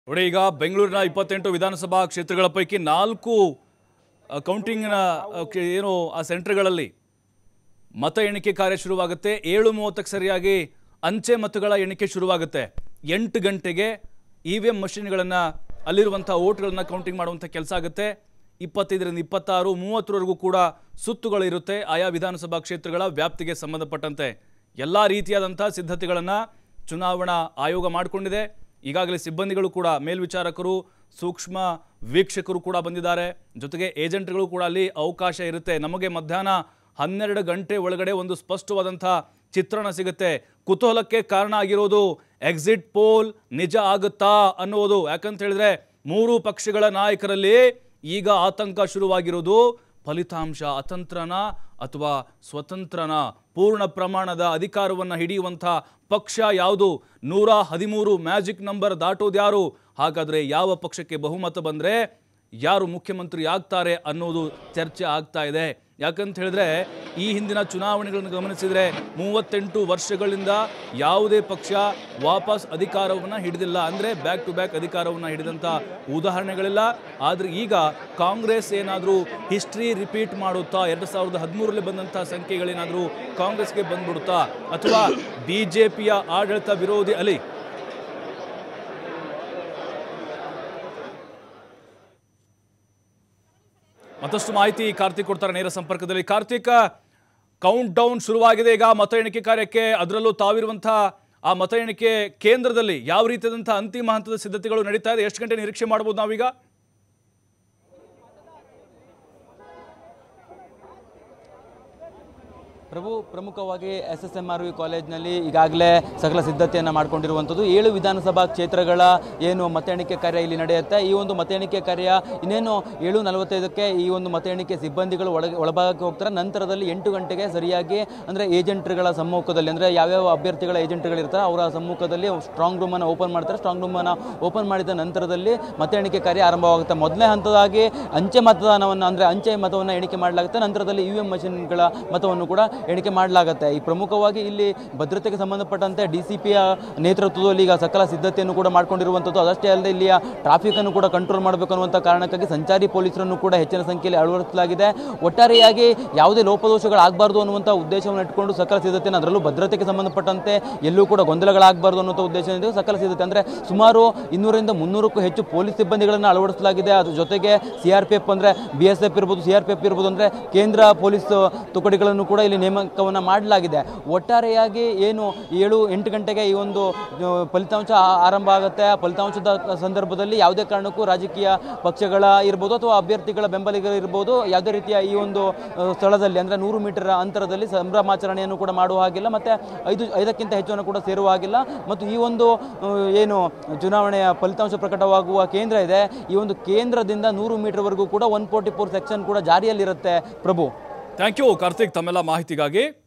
ನೋಡಿ ಈಗ ಬೆಂಗಳೂರಿನ ಇಪ್ಪತ್ತೆಂಟು ವಿಧಾನಸಭಾ ಕ್ಷೇತ್ರಗಳ ಪೈಕಿ ನಾಲ್ಕು ಆ, ಕೌಂಟಿಂಗ್ನ ಆ, ಕೆ- ಏನು ಆ ಸೆಂಟರ್ಗಳಲ್ಲಿ ಮತ ಎಣಿಕೆ ಕಾರ್ಯ ಶುರುವಾಗುತ್ತೆ ಏಳು ಮೂವತ್ತಕ್ಕೆ ಸರಿಯಾಗಿ ಅಂಚೆ ಮತಗಳ ಎಣಿಕೆ ಶುರುವಾಗುತ್ತೆ ಎಂಟು ಗಂಟೆಗೆ ಇ ವಿ ಎಂ ಮಷಿನ್ಗಳನ್ನು ಅಲ್ಲಿರುವಂಥ ಓಟ್ಗಳನ್ನು ಕೌಂಟಿಂಗ್ ಮಾಡುವಂಥ ಕೆಲಸ ಆಗುತ್ತೆ ಇಪ್ಪತ್ತೈದರಿಂದ ಇಪ್ಪತ್ತಾರು ಮೂವತ್ತರವರೆಗೂ ಕೂಡ ಸುತ್ತುಗಳು ಇರುತ್ತೆ ಆಯಾ ವಿಧಾನಸಭಾ ಕ್ಷೇತ್ರಗಳ ವ್ಯಾಪ್ತಿಗೆ ಸಂಬಂಧಪಟ್ಟಂತೆ ಎಲ್ಲ ರೀತಿಯಾದಂಥ ಸಿದ್ಧತೆಗಳನ್ನು ಚುನಾವಣಾ ಆಯೋಗ ಮಾಡಿಕೊಂಡಿದೆ ಈಗಾಗಲೇ ಸಿಬ್ಬಂದಿಗಳು ಕೂಡ ಮೇಲ್ವಿಚಾರಕರು ಸೂಕ್ಷ್ಮ ವೀಕ್ಷಕರು ಕೂಡ ಬಂದಿದ್ದಾರೆ ಜೊತೆಗೆ ಏಜೆಂಟ್ಗಳು ಕೂಡ ಅಲ್ಲಿ ಅವಕಾಶ ಇರುತ್ತೆ ನಮಗೆ ಮಧ್ಯಾಹ್ನ ಹನ್ನೆರಡು ಗಂಟೆ ಒಳಗಡೆ ಒಂದು ಸ್ಪಷ್ಟವಾದಂಥ ಚಿತ್ರಣ ಸಿಗುತ್ತೆ ಕುತೂಹಲಕ್ಕೆ ಕಾರಣ ಆಗಿರೋದು ಎಕ್ಸಿಟ್ ಪೋಲ್ ನಿಜ ಆಗುತ್ತಾ ಅನ್ನೋದು ಯಾಕಂತ ಹೇಳಿದ್ರೆ ಮೂರು ಪಕ್ಷಗಳ ನಾಯಕರಲ್ಲಿ ಈಗ ಆತಂಕ ಶುರುವಾಗಿರೋದು ಫಲಿತಾಂಶ ಅತಂತ್ರನ ಅಥವಾ ಸ್ವತಂತ್ರನ ಪೂರ್ಣ ಪ್ರಮಾಣದ ಅಧಿಕಾರವನ್ನು ಹಿಡಿಯುವಂಥ ಪಕ್ಷ ಯಾವುದು ನೂರ ಹದಿಮೂರು ಮ್ಯಾಜಿಕ್ ನಂಬರ್ ದಾಟೋದು ಯಾರು ಹಾಗಾದರೆ ಯಾವ ಪಕ್ಷಕ್ಕೆ ಬಹುಮತ ಬಂದರೆ ಯಾರು ಮುಖ್ಯಮಂತ್ರಿ ಆಗ್ತಾರೆ ಅನ್ನೋದು ಚರ್ಚೆ ಆಗ್ತಾ ಇದೆ ಯಾಕಂತ ಹೇಳಿದ್ರೆ ಈ ಹಿಂದಿನ ಚುನಾವಣೆಗಳನ್ನು ಗಮನಿಸಿದರೆ ಮೂವತ್ತೆಂಟು ವರ್ಷಗಳಿಂದ ಯಾವುದೇ ಪಕ್ಷ ವಾಪಸ್ ಅಧಿಕಾರವನ್ನು ಹಿಡಿದಿಲ್ಲ ಅಂದರೆ ಬ್ಯಾಕ್ ಟು ಬ್ಯಾಕ್ ಅಧಿಕಾರವನ್ನು ಹಿಡಿದಂಥ ಉದಾಹರಣೆಗಳಿಲ್ಲ ಆದರೆ ಈಗ ಕಾಂಗ್ರೆಸ್ ಏನಾದರೂ ಹಿಸ್ಟ್ರಿ ರಿಪೀಟ್ ಮಾಡುತ್ತಾ ಎರಡು ಸಾವಿರದ ಹದಿಮೂರರಲ್ಲಿ ಬಂದಂಥ ಸಂಖ್ಯೆಗಳೇನಾದರೂ ಕಾಂಗ್ರೆಸ್ಗೆ ಬಂದ್ಬಿಡುತ್ತಾ ಅಥವಾ ಬಿ ಜೆ ಪಿಯ ಆಡಳಿತ ವಿರೋಧಿ ಅಲಿ ಮತ್ತಷ್ಟು ಮಾಹಿತಿ ಕಾರ್ತಿಕ್ ಕೊಡ್ತಾರೆ ನೇರ ಸಂಪರ್ಕದಲ್ಲಿ ಕಾರ್ತಿಕ್ ಕೌಂಟ್ ಡೌನ್ ಶುರುವಾಗಿದೆ ಈಗ ಮತ ಎಣಿಕೆ ಕಾರ್ಯಕ್ಕೆ ಅದರಲ್ಲೂ ತಾವಿರುವಂತಹ ಆ ಮತ ಎಣಿಕೆ ಕೇಂದ್ರದಲ್ಲಿ ಯಾವ ರೀತಿಯಾದಂತಹ ಅಂತಿಮ ಹಂತದ ಸಿದ್ಧತೆಗಳು ನಡೀತಾ ಇದೆ ಎಷ್ಟು ಗಂಟೆ ನಿರೀಕ್ಷೆ ಮಾಡ್ಬೋದು ನಾವೀಗ ಪ್ರಭು ಪ್ರಮುಖವಾಗಿ S S M R V ಕಾಲೇಜ್ನಲ್ಲಿ ಈಗಾಗಲೇ ಸಕಲ ಸಿದ್ಧತೆಯನ್ನು ಮಾಡಿಕೊಂಡಿರುವಂಥದ್ದು ಏಳು ವಿಧಾನಸಭಾ ಕ್ಷೇತ್ರಗಳ ಏನು ಮತ ಎಣಿಕೆ ಕಾರ್ಯ ಇಲ್ಲಿ ನಡೆಯುತ್ತೆ ಈ ಒಂದು ಮತ ಎಣಿಕೆ ಕಾರ್ಯ ಇನ್ನೇನು ಏಳು ನಲವತ್ತೈದಕ್ಕೆ ಈ ಒಂದು ಮತ ಎಣಿಕೆ ಸಿಬ್ಬಂದಿಗಳು ಒಳಗೆ ಒಳಭಾಗಕ್ಕೆ ಹೋಗ್ತಾರೆ ನಂತರದಲ್ಲಿ ಎಂಟು ಗಂಟೆಗೆ ಸರಿಯಾಗಿ ಅಂದರೆ ಏಜೆಂಟ್ಗಳ ಸಮ್ಮುಖದಲ್ಲಿ ಅಂದರೆ ಯಾವ್ಯಾವ ಅಭ್ಯರ್ಥಿಗಳ ಏಜೆಂಟ್ಗಳಿರ್ತಾರೆ ಅವರ ಸಮ್ಮುಖದಲ್ಲಿ ಸ್ಟ್ರಾಂಗ್ ರೂಮನ್ನು ಓಪನ್ ಮಾಡ್ತಾರೆ ಸ್ಟ್ರಾಂಗ್ ರೂಮನ್ನು ಓಪನ್ ಮಾಡಿದ ನಂತರದಲ್ಲಿ ಮತ ಎಣಿಕೆ ಕಾರ್ಯ ಆರಂಭವಾಗುತ್ತೆ ಮೊದಲನೇ ಹಂತದಾಗಿ ಅಂಚೆ ಮತದಾನವನ್ನು ಅಂದರೆ ಅಂಚೆ ಮತವನ್ನು ಎಣಿಕೆ ಮಾಡಲಾಗುತ್ತೆ ನಂತರದಲ್ಲಿ ಇ ವಿ ಎಂ ಮಷಿನ್ಗಳ ಮತವನ್ನು ಕೂಡ ಎಣಿಕೆ ಮಾಡಲಾಗುತ್ತೆ ಈ ಪ್ರಮುಖವಾಗಿ ಇಲ್ಲಿ ಭದ್ರತೆಗೆ ಸಂಬಂಧಪಟ್ಟಂತೆ ಡಿ ಸಿ ಪಿಯ ನೇತೃತ್ವದಲ್ಲಿ ಈಗ ಸಕಲ ಸಿದ್ಧತೆಯನ್ನು ಕೂಡ ಮಾಡ್ಕೊಂಡಿರುವಂಥದ್ದು ಅದಷ್ಟೇ ಅಲ್ಲದೆ ಇಲ್ಲಿಯ ಟ್ರಾಫಿಕನ್ನು ಕೂಡ ಕಂಟ್ರೋಲ್ ಮಾಡಬೇಕು ಅನ್ನುವಂಥ ಕಾರಣಕ್ಕಾಗಿ ಸಂಚಾರಿ ಪೊಲೀಸರನ್ನು ಕೂಡ ಹೆಚ್ಚಿನ ಸಂಖ್ಯೆಯಲ್ಲಿ ಅಳವಡಿಸಲಾಗಿದೆ ಒಟ್ಟಾರೆಯಾಗಿ ಯಾವುದೇ ಲೋಪದೋಷಗಳಾಗಬಾರ್ದು ಅನ್ನುವಂಥ ಉದ್ದೇಶವನ್ನು ಇಟ್ಕೊಂಡು ಸಕಲ ಸಿದ್ಧತೆಯನ್ನು ಅದರಲ್ಲೂ ಭದ್ರತೆಗೆ ಸಂಬಂಧಪಟ್ಟಂತೆ ಎಲ್ಲೂ ಕೂಡ ಗೊಂದಲಗಳಾಗಬಾರ್ದು ಅನ್ನುವಂಥ ಉದ್ದೇಶದಿಂದ ಸಕಲ ಸಿದ್ಧತೆ ಅಂದರೆ ಸುಮಾರು ಇನ್ನೂರಿಂದ ಮುನ್ನೂರಕ್ಕೂ ಹೆಚ್ಚು ಪೊಲೀಸ್ ಸಿಬ್ಬಂದಿಗಳನ್ನು ಅಳವಡಿಸಲಾಗಿದೆ ಅದ್ರ ಜೊತೆಗೆ ಸಿ ಆರ್ ಪಿ ಎಫ್ ಅಂದರೆ ಬಿ ಎಸ್ ಎಫ್ ಇರ್ಬೋದು ಸಿ ಆರ್ ಪಿ ಎಫ್ ಇರ್ಬೋದು ಅಂದರೆ ಕೇಂದ್ರ ಪೊಲೀಸ್ ತುಕಡಿಗಳನ್ನು ಕೂಡ ಇಲ್ಲಿ ನೇಮಕವನ್ನು ಮಾಡಲಾಗಿದೆ ಒಟ್ಟಾರೆಯಾಗಿ ಏನು ಏಳು ಎಂಟು ಗಂಟೆಗೆ ಈ ಒಂದು ಆ, ಫಲಿತಾಂಶ ಆ- ಆರಂಭ ಆಗುತ್ತೆ ಆ ಫಲಿತಾಂಶದ ಸಂದರ್ಭದಲ್ಲಿ ಯಾವುದೇ ಕಾರಣಕ್ಕೂ ರಾಜಕೀಯ ಪಕ್ಷಗಳ ಇರ್ಬೋದು ಅಥವಾ ಅಭ್ಯರ್ಥಿಗಳ ಬೆಂಬಲಿಗರು ಇರ್ಬೋದು ಯಾವುದೇ ರೀತಿಯ ಈ ಒಂದು ಆ, ಸ್ಥಳದಲ್ಲಿ ಅಂದರೆ ನೂರು ಮೀಟರ್ ಅಂತರದಲ್ಲಿ ಸಂಭ್ರಮಾಚರಣೆಯನ್ನು ಕೂಡ ಮಾಡುವ ಹಾಗಿಲ್ಲ ಮತ್ತು ಐದು ಐದಕ್ಕಿಂತ ಹೆಚ್ಚನ್ನು ಕೂಡ ಸೇರುವ ಹಾಗಿಲ್ಲ ಮತ್ತು ಈ ಒಂದು ಆ, ಏನು ಚುನಾವಣೆಯ ಫಲಿತಾಂಶ ಪ್ರಕಟವಾಗುವ ಕೇಂದ್ರ ಇದೆ ಈ ಒಂದು ಕೇಂದ್ರದಿಂದ ನೂರು ಮೀಟರ್ವರೆಗೂ ಕೂಡ ಒನ್ ಫೋರ್ಟಿ ಫೋರ್ ಸೆಕ್ಷನ್ ಕೂಡ ಜಾರಿಯಲ್ಲಿರುತ್ತೆ ಪ್ರಭು ಥ್ಯಾಂಕ್ ಯು ಕಾರ್ತಿಕ್ ತಮ್ಮೆಲ್ಲ ಮಾಹಿತಿಗಾಗಿ